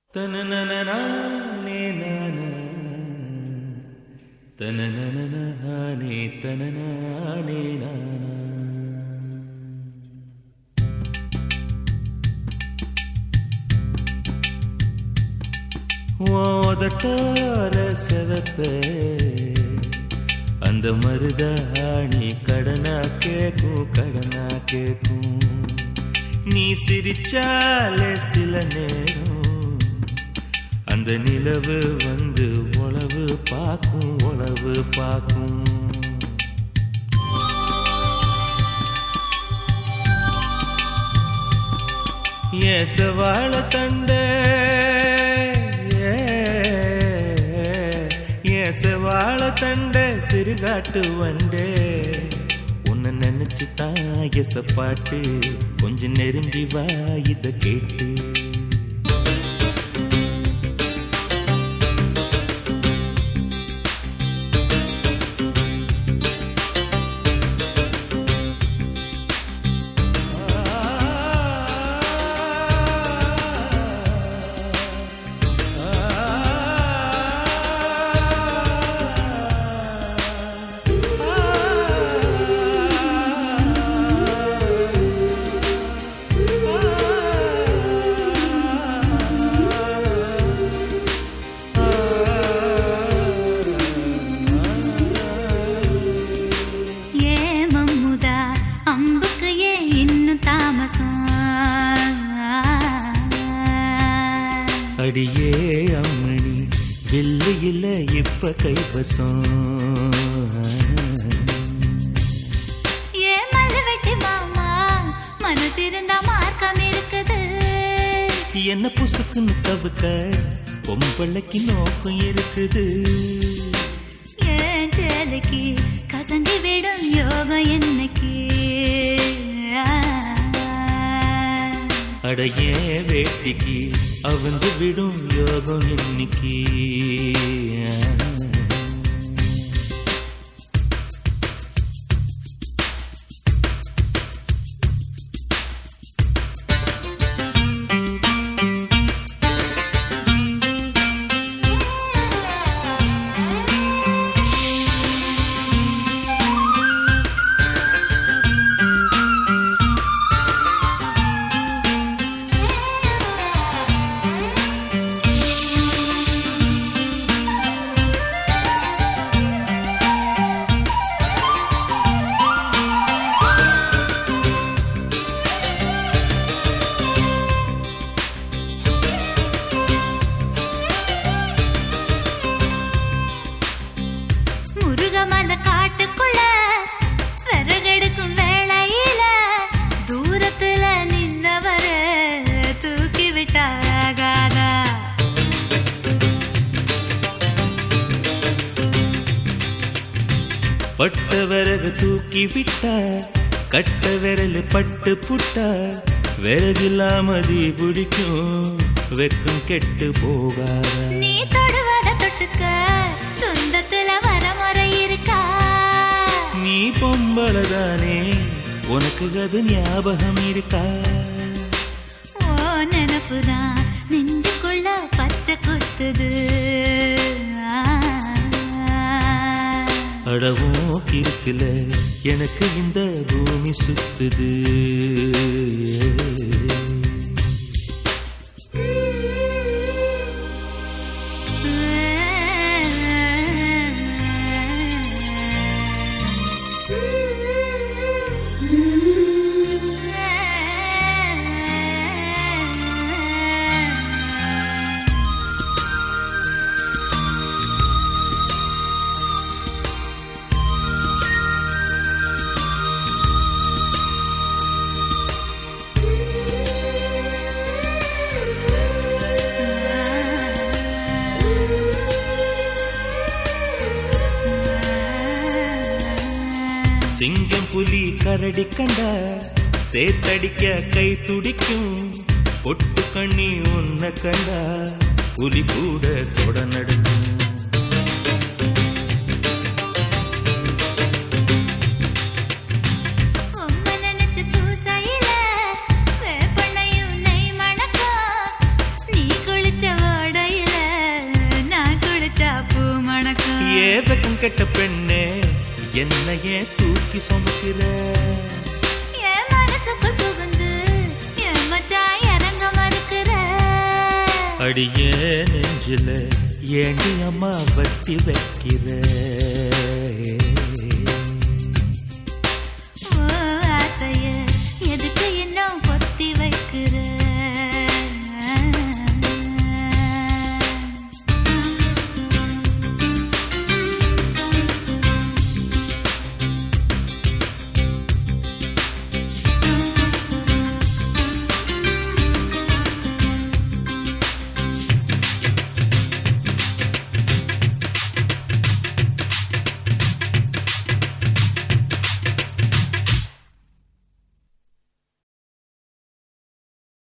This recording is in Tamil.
தனனனனானே நானா. தனனனனானே தனனானே நானா. ஓதட்டார செவப்ப அந்த மருதாணி கடனா கேக்கும் கடனா கேக்கும் நீ சிரிச்சாலே சில நேரம் அந்த நிலவு வந்து உளவு பார்க்கும் உளவு பார்க்கும் ஏசவாழ தண்டே ஏசவாழ தண்டே சிறுகாட்டு வண்டே உன்னை நினைச்சு தான் எசப்பாட்டு கொஞ்சம் நெருங்கி வா இத கேட்டு ஏ மம்முதா அம்புக்கு ஏன் இன்னும் தாமசம் அடியே அம்மணி வெள்ளையில இப்ப கைவசம் ஏ மல்லுவெட்டி மாமா மனசிருந்தா மார்க்கம் இருக்குது என்ன புசுக்குன்னு தவுக்க பொம்பளைக்கு நோக்கம் இருக்குது ஏன் சேலைக்கு கசங்கி விடும் யோகம் என்னைக்கு அடைய வேட்டிக்கு அவந்து விடும் யோகம் இன்னைக்கு முருகமல காட்டுக்குள்ள விறகெடுக்கும் வேளையில தூரத்துல நின்னவர தூக்கி விட்டாகாதா பட்ட விறகு தூக்கி விட்டா கட்ட விரல் பட்டு புட்டா விறகில்லாமதி பிடிக்கும் வெக்கம் கெட்டு போகாத நீ தொடுவத தொட்டுக்க சொந்தத்துல வரமுறை இருக்கா நீ பொம்பளதானே உனக்கு அது ஞாபகம் இருக்கா ஓ நினப்புதான் நெஞ்சுக்குள்ள பச்சை குத்துது அடவும் கிறுக்குல எனக்கு இந்த பூமி சுத்துது சிங்கம் புலி கரடி கண்டா சேத்தடிக்க கை துடிக்கும் பொட்டு கண்ணி உன்னை கண்டா புலி கூட தொட நடுக்கும் உம்மை நினைச்சு பூசையில வேப்பெண்ணையும் நெய் மணக்கும். நீ குளிச்ச அடியே வெக்கம் கெட்ட பெண்ணே என்னையே தூக்கி சுமக்கிற என் மனசுக்குள் புகுந்து என் மச்சான் இறங்க மறுக்கிற அடியே நெஞ்சில ஏண்டி அம்மா வட்டி வைக்கிற